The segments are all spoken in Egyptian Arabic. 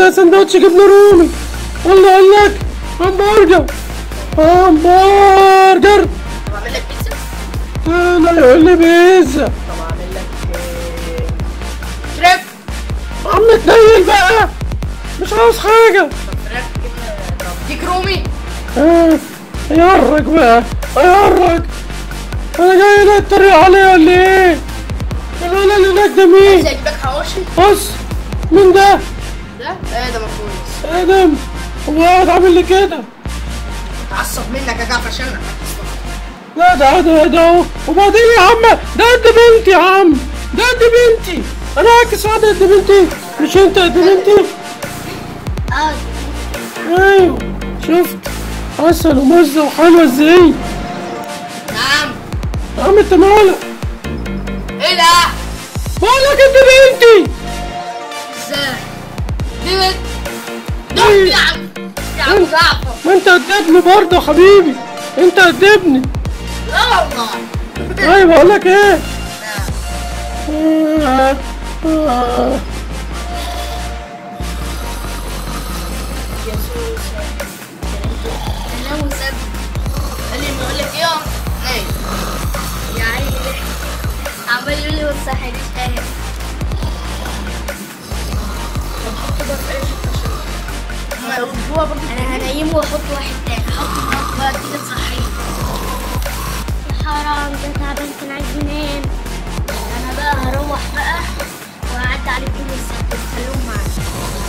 ده سندوتش جبنه رومي والله اقول لك همبرجر همبرجر طب اعمل لك بيتزا لا لا يقول لي بيتزا طب اعمل لك آه، كريب عم تنيل بقى مش عاوز حاجه طب فراخ جبنه طب ديك رومي آه، يهرج بقى يهرج انا جاي لا تتريق عليا ولا ايه الولد اللي هناك ده عايز مين اجيب لك حواوشي بص مين ده ده ايه ده مفروض ادم هو قاعد عامل لي كده اتعصب منك يا جعفر عشان لا ده ده ده اهو وبعدين يا عم ده قد بنتي يا عم ده قد بنتي انا عاكس واحده قد بنتي مش انت قد بنتي اه ايوه شفت عسل ومزه وحلوه ازاي نعم يا عم انت مالك ايه ده مالك قد بنتي ازاي دي بنت ده يا عم يا عم جعفر ما انت قد ابني برضه يا حبيبي انت قد ابني لا والله ايوه بقول لك ايه نعم. آه، آه. انا مسد قال لي بقول لك ايه ايه يا عيني عمال يقول لي ما تصحينيش تاني هما يقولوها برضه انا هنيمه واحط واحد تاني احط معاك بقى تيجي تصحيه يا حرام ده تعبان كان عايز ينام انا بقى هروح بقى وهعدي عليكم كل السبت خلوهم معايا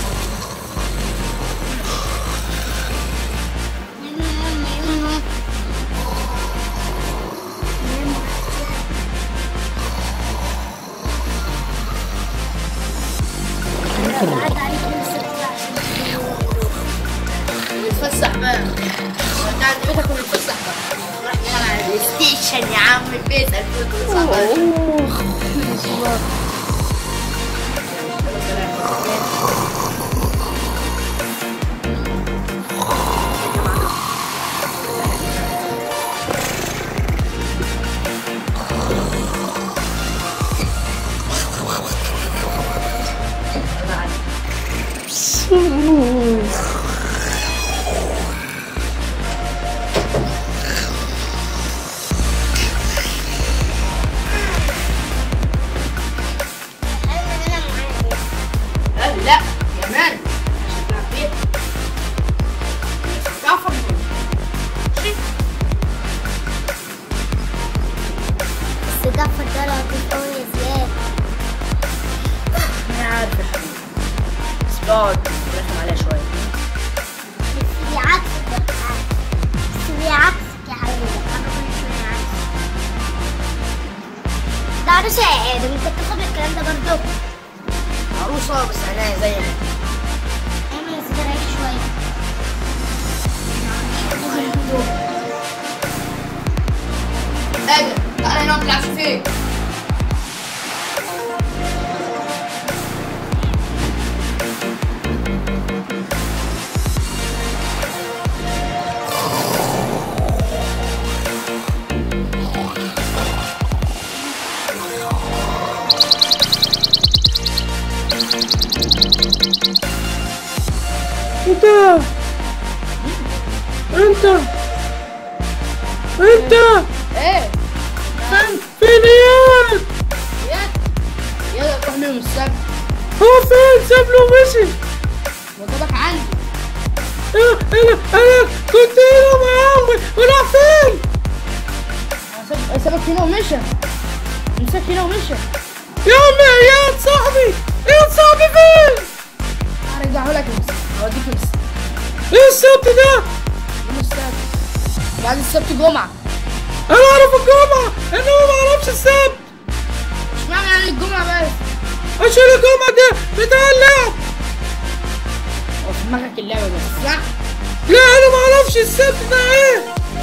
هعدي عليكم السبت بقى عشان تناموا. نتفسح بقى ودع عند بيتك ونتفسح بقى نروح نلعب على البلاي ستيشن يا عم البيت 2019 قال لا يا مان عشان تلعب بيت جعفر شيء بس جعفر ده لطيف قوي يا زياد انا عارف يا حبيبي بس بقعد برخم عليها شويه بس بيعكسك يا حبيبي بس بيعكسك يا حبيبي انا كل شويه عكسك ده عروسه يا ادم انت بتاخد الكلام ده برضه عروسه بس عينيها زي ما اعمل يا سيدي ريح شويه ادم تعالى هنا نلعب فين انت انت انت ايه فين اياد يا يا تروح لهم السبت هو فين ساب له ومشي وجابك عندي انا انا انا كنت هنا معاهم وراح فين أنا ساب- سابك هنا ومشى مسك هنا ومشى يا عم اياد صاحبي اياد صاحبي فين هرجعه لك امس هوديك امس ايه السبت ده يوم السبت وبعد السبت جمعة انا اعرف الجمعة انما ما اعرفش السبت مش معنى يعني الجمعة بس عشان الجمعة ده بتاع اللعب هو في دماغك اللعبة بس صح؟ لا انا ما اعرفش السبت ده ايه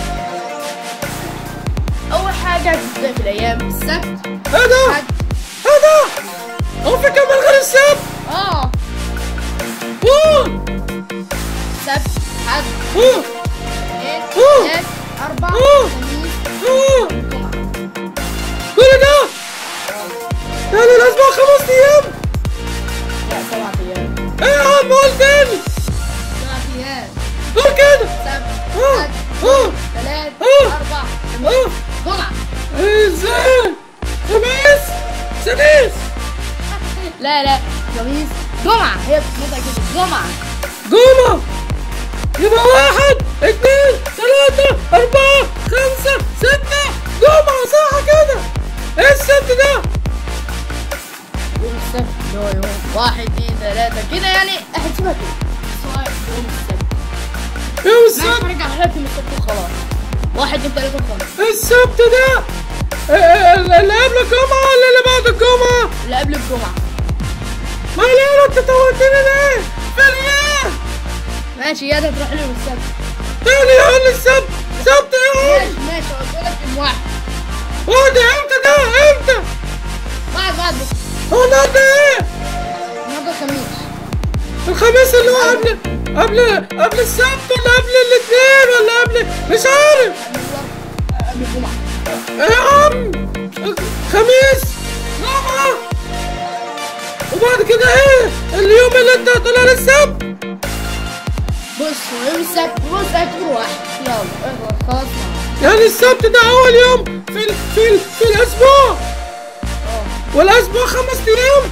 أول حاجة هتبدأ في الأيام السبت ايه ده حد ايه ده هو في كمان غير السبت اه اوه سبت حد اوه اثنين أوه. ثلاث أربع أوه. خميس اوه جمعة كل ده يعني الاسبوع خمس ايام لا سبعة أيام ايه عم قول تاني سبع ايام قول كده سبت اه حد اه ثلاث آه. اربع اه جمعة ازاي خميس سديس لا لا خميس جمعة هي بتسمعها كده جمعة جمعة يبقى واحد اتنين تلاتة أربعة خمسة ستة جمعة صح كده ايه الست ده؟ يوم السبت اللي هو يوم واحد اتنين تلاتة كده يعني احسبها كده سواء يوم السبت يوم ماشي السبت هرجع حياتي من السبت وخلاص واحد اتنين تلاتة خمسة السبت ده اه، اه، اللي قبل الجمعة ولا اللي بعد الجمعة؟ اللي قبل الجمعة ما ليه انت توهتني ليه؟ فين ايه؟ ماشي يا ده تروح لي يوم السبت تاني يقول لي السبت سبت ايه؟ ماشي ماشي قلت لك يوم واحد واحد امتى ده؟ امتى؟ بعد بعد بكرة هو النهارده ايه؟ النهارده الخميس الخميس اللي هو قبل قبل قبل السبت ولا قبل الاثنين ولا قبل مش عارف قبل الجمعة ايه يا عم خميس جمعة وبعد كده ايه اليوم اللي انت هتقول عليه السبت بص هو يوم السبت بص اعتبره واحد يلا اخلص خلاص يعني السبت ده اول يوم في ال في ال في الاسبوع اه والاسبوع خمس ايام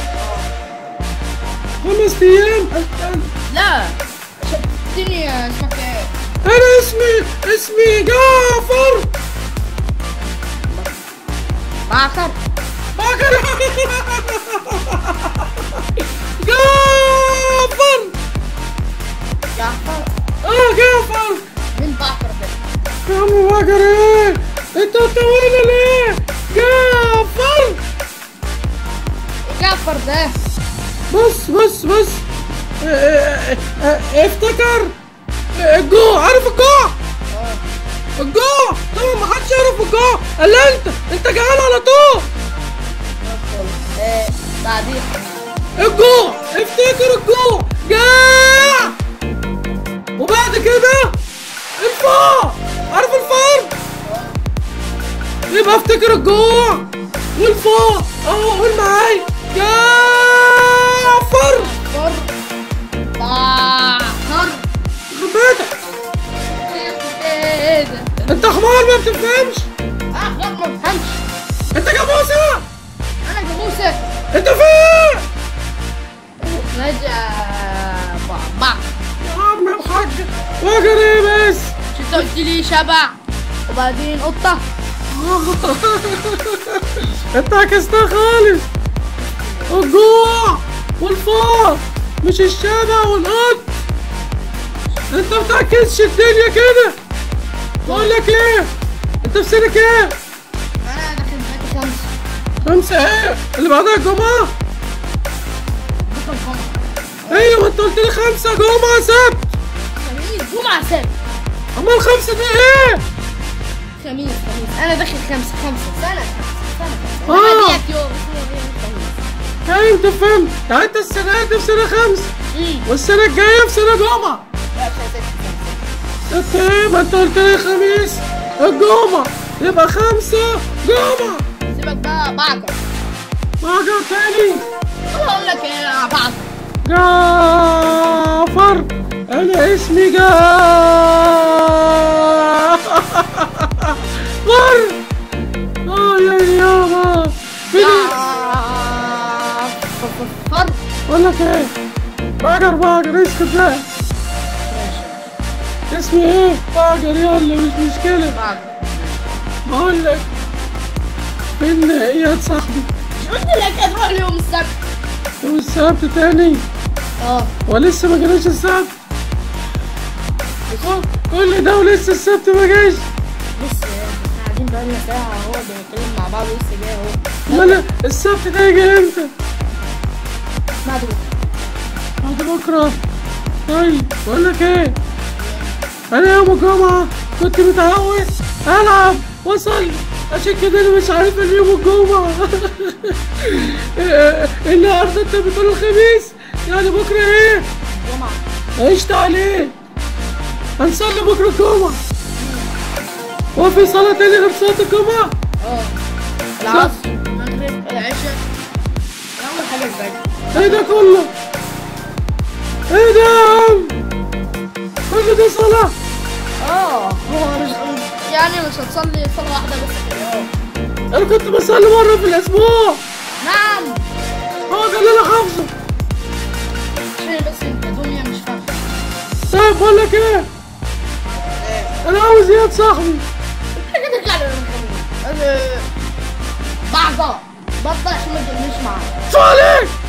خمس ايام لا الدنيا اسمك ايه؟ انا اسمي اسمي جعفر باكر بكر جعفر جعفر اه جعفر مين باكر ده؟ يا عم بكر ايه انت بتقولنا ليه جعفر جعفر ده بص بص بص اه، اه، اه، افتكر الجوع عارف الجوع اه الجوع طبعا ما حدش يعرف الجوع الا انت انت جعان على طول ايه بعدين الجوع افتكر الجوع جاع وبعد كده الفار عارف الفار يبقى افتكر الجوع والفار اه قول معايا جعفر فر باكر خبيتك ايه ده؟ انت حمار ما بتفهمش اه لا ما بفهمش انت جاموسه انا جاموسة انت فين نجا باكر يا عم الحاج واجر ايه بس مش انت قلت لي شبع وبعدين قطة انت عكستها خالص الجوع والفار مش الشبع والقط انت بتعكسش الدنيا كده بقول لك ايه انت في سنة ايه انا داخل معاكي خمسة خمسة ايه اللي بعدها الجمعة بكرة الجمعة ايوه ما انت قلت لي خمسة جمعة سبت خميس جمعة سبت امال خمسة دي ايه خميس خميس انا داخل خمسة خمسة سنة سنة آه. انا ديت يوم اسمه يوم خميس ايوه انت فهمت يعني انت السنة دي في سنة خمسة امم والسنة الجاية في سنة جمعة لا مش هسكت ست ايه ما انت قلت لي خميس الجمعة يبقى خمسة جمعة سيبك بقى بعكر راجع تاني انا اقول لك ايه يا بعكر جعفر انا اسمي جعفر اه يا يابا فين فر اقول لك ايه باجر باجر اسكت بقى اسمي ايه باجر يلا مش مشكلة بعكر بقول لك فين اياد صاحبي قلت لك هتروح اليوم السبت يوم السبت تاني اه ولسه ما جالوش السبت كل ده ولسه السبت ما جاش بص احنا قاعدين بقالنا ساعة اهو بنتكلم مع بعض ولسه جاي اهو امال السبت ده يجي امتى؟ بعد بكرة بعد بكره طيب بقول لك ايه انا يوم الجمعه كنت متعود العب واصلي عشان كده انا مش عارف ان يوم الجمعه النهارده انت بتقول الخميس يعني بكره ايه؟ جمعة عشت عليه هنصلي بكره الجمعه هو في صلاه تاني غير صلاه الجمعه؟ اه العصر المغرب العشاء اول حاجة الفجر ايه ده كله؟ ايه ده يا عم كل ده صلاة اه هو مش يعني مش هتصلي صلاة واحدة بس في اليوم انا كنت بصلي مرة في الاسبوع نعم هو ده اللي انا حافظه شيء بس انت دنيا مش فاهمة طيب بقول لك ايه انا عاوز اياد صاحبي حاجة ترجع للمخلوق بعض بطل عشان ما تجنيش معايا شو عليك